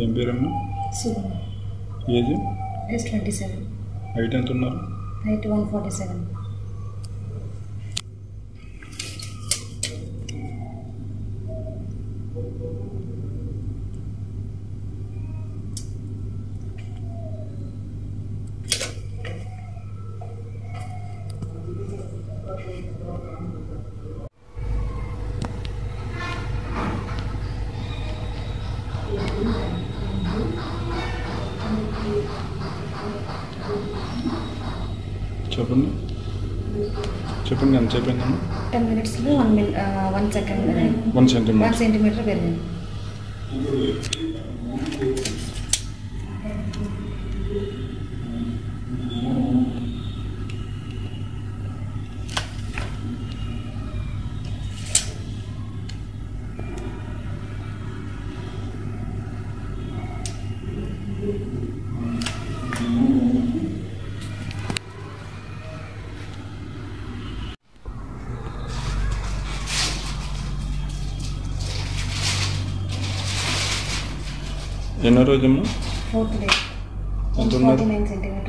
ఏం పేరమ్మా Sugam age age twenty seven height ఎంత ఉన్నారు హైట్ వన్ ఫార్టీ సెవెన్ చెప్పండి చెప్పండి ఎంత చెప్పిందమ్మా టెన్ మినిట్స్లో one minute one second one one centimetre centimetre పెరిగింది ఎన్నో రోజమ్మా ఫోర్త్ డే ఎంత ఫార్టీ ఉన్నది నైన్ సెంటీమీటర్